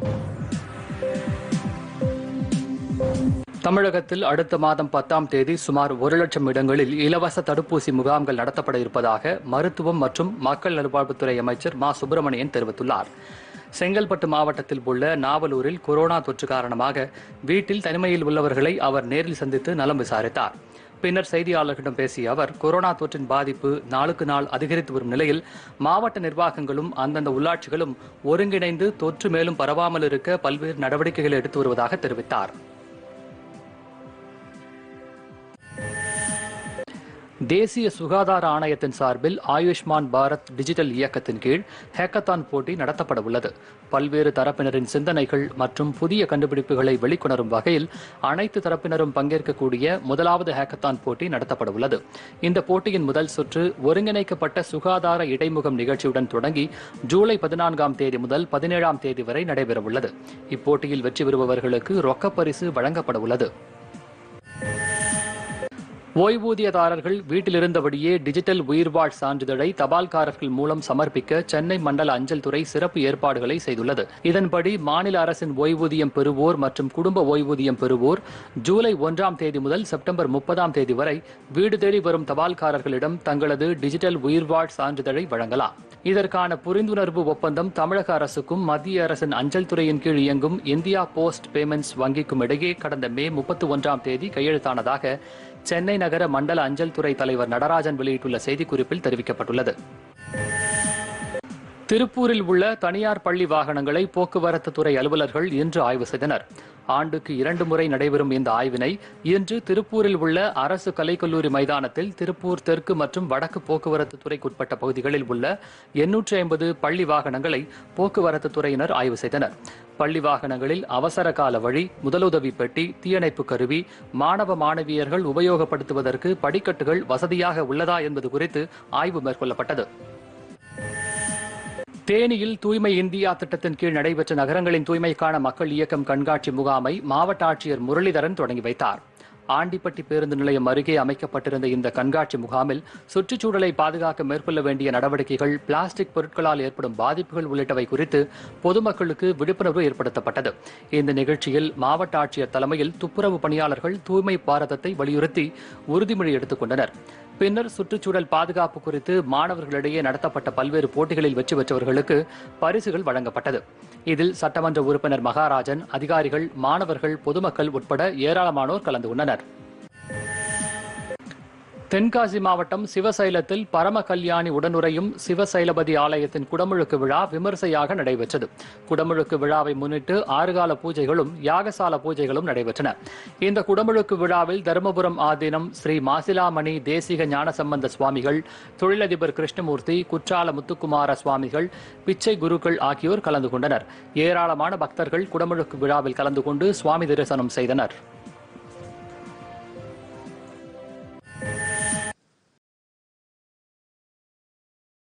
தமிழகத்தில் அடுத்த மாதம் பத்தாம் தேதி சுமார் ஒரு லட்சம் இடங்களில் இலவச தடுப்பூசி முகாம்கள் நடத்தப்பட இருப்பதாக மருத்துவம் மற்றும் மக்கள் நல்வாழ்வுத்துறை அமைச்சர் மா சுப்பிரமணியன் தெரிவித்துள்ளார் செங்கல்பட்டு மாவட்டத்தில் உள்ள நாவலூரில் கொரோனா தொற்று காரணமாக வீட்டில் தனிமையில் உள்ளவர்களை அவர் நேரில் சந்தித்து நலம் விசாரித்தார் பின்னர் செய்தியாளர்களிடம் பேசிய அவர் கொரோனா தொற்றின் பாதிப்பு நாளுக்கு நாள் அதிகரித்து வரும் நிலையில் மாவட்ட நிர்வாகங்களும் அந்தந்த உள்ளாட்சிகளும் ஒருங்கிணைந்து தொற்று மேலும் பரவாமல் இருக்க பல்வேறு நடவடிக்கைகளை எடுத்து வருவதாக தெரிவித்தார் தேசிய சுகாதார ஆணையத்தின் சார்பில் ஆயுஷ்மான் பாரத் டிஜிட்டல் இயக்கத்தின் கீழ் ஹேக்கத்தான் போட்டி நடத்தப்பட உள்ளது பல்வேறு தரப்பினரின் சிந்தனைகள் மற்றும் புதிய கண்டுபிடிப்புகளை வெளிக்கொணரும் வகையில் அனைத்து தரப்பினரும் பங்கேற்கக்கூடிய முதலாவது ஹேக்கத்தான் போட்டி நடத்தப்பட உள்ளது இந்த போட்டியின் முதல் சுற்று ஒருங்கிணைக்கப்பட்ட சுகாதார இடைமுகம் நிகழ்ச்சியுடன் தொடங்கி ஜூலை பதினான்காம் தேதி முதல் பதினேழாம் தேதி வரை நடைபெறவுள்ளது இப்போட்டியில் வெற்றி பெறுபவர்களுக்கு ரொக்கப் பரிசு வழங்கப்பட உள்ளது ஓய்வூதியதாரர்கள் வீட்டிலிருந்தபடியே டிஜிட்டல் உயிர்வாழ் சான்றிதழை தபால்காரர்கள் மூலம் சமர்ப்பிக்க சென்னை மண்டல அஞ்சல் துறை சிறப்பு ஏற்பாடுகளை செய்துள்ளது இதன்படி மாநில அரசின் ஓய்வூதியம் பெறுவோர் மற்றும் குடும்ப ஓய்வூதியம் பெறுவோர் ஜூலை ஒன்றாம் தேதி முதல் செப்டம்பர் முப்பதாம் தேதி வரை வீடு தேடி வரும் தபால்காரர்களிடம் தங்களது டிஜிட்டல் உயிர்வாழ் சான்றிதழை வழங்கலாம் இதற்கான புரிந்துணர்வு ஒப்பந்தம் தமிழக அரசுக்கும் மத்திய அரசின் அஞ்சல் துறையின் கீழ் இயங்கும் இந்தியா போஸ்ட் பேமெண்ட்ஸ் வங்கிக்கும் இடையே கடந்த மே முப்பத்தி ஒன்றாம் தேதி கையெழுத்தானதாக சென்னை நகர மண்டல அஞ்சல் துறை தலைவர் நடராஜன் வெளியிட்டுள்ள செய்திக்குறிப்பில் தெரிவிக்கப்பட்டுள்ளது திருப்பூரில் உள்ள தனியார் பள்ளி வாகனங்களை போக்குவரத்து துறை அலுவலர்கள் இன்று ஆய்வு செய்தனர் ஆண்டுக்கு இரண்டு முறை நடைபெறும் இந்த ஆய்வினை இன்று திருப்பூரில் உள்ள அரசு கலைக்கல்லூரி மைதானத்தில் திருப்பூர் தெற்கு மற்றும் வடக்கு போக்குவரத்து துறைக்குட்பட்ட பகுதிகளில் உள்ள எண்ணூற்றி ஐம்பது பள்ளி வாகனங்களை போக்குவரத்து துறையினர் ஆய்வு செய்தனர் பள்ளி வாகனங்களில் அவசர கால வழி முதலுதவி பெட்டி தீயணைப்பு கருவி மாணவ மாணவியர்கள் உபயோகப்படுத்துவதற்கு படிக்கட்டுகள் வசதியாக உள்ளதா என்பது குறித்து ஆய்வு மேற்கொள்ளப்பட்டது தேனியில் தூய்மை இந்தியா திட்டத்தின் கீழ் நடைபெற்ற நகரங்களின் தூய்மைக்கான மக்கள் இயக்கம் கண்காட்சி முகாமை மாவட்ட ஆட்சியர் முரளிதரன் தொடங்கி வைத்தார் ஆண்டிப்பட்டி பேருந்து நிலையம் அருகே அமைக்கப்பட்டிருந்த இந்த கண்காட்சி முகாமில் சுற்றுச்சூழலை பாதுகாக்க மேற்கொள்ள வேண்டிய நடவடிக்கைகள் பிளாஸ்டிக் பொருட்களால் ஏற்படும் பாதிப்புகள் உள்ளிட்டவை குறித்து பொதுமக்களுக்கு விழிப்புணர்வு ஏற்படுத்தப்பட்டது இந்த நிகழ்ச்சியில் மாவட்ட ஆட்சியர் தலைமையில் துப்புரவு பணியாளர்கள் தூய்மை பாரதத்தை வலியுறுத்தி உறுதிமொழி எடுத்துக் கொண்டனர் பின்னர் சுற்றுச்சூழல் பாதுகாப்பு குறித்து மாணவர்களிடையே நடத்தப்பட்ட பல்வேறு போட்டிகளில் வெற்றி பெற்றவர்களுக்கு பரிசுகள் வழங்கப்பட்டது இதில் சட்டமன்ற உறுப்பினர் மகாராஜன் அதிகாரிகள் மாணவர்கள் பொதுமக்கள் உட்பட ஏராளமானோர் கலந்து கொண்டனர் தென்காசி மாவட்டம் சிவசைலத்தில் பரம கல்யாணி உடனுறையும் சிவசைலபதி ஆலயத்தின் குடமுழுக்கு விழா விமர்சையாக நடைபெற்றது குடமுழுக்கு விழாவை முன்னிட்டு ஆறுகால பூஜைகளும் யாகசால பூஜைகளும் நடைபெற்றன இந்த குடமுழுக்கு விழாவில் தருமபுரம் ஆதீனம் ஸ்ரீ மாசிலாமணி தேசிக ஞானசம்பந்த சுவாமிகள் தொழிலதிபர் கிருஷ்ணமூர்த்தி குற்றால முத்துக்குமார சுவாமிகள் பிச்சை குருக்கள் ஆகியோர் கலந்து கொண்டனர் ஏராளமான பக்தர்கள் குடமுழுக்கு விழாவில் கலந்து கொண்டு சுவாமி தரிசனம் செய்தனர்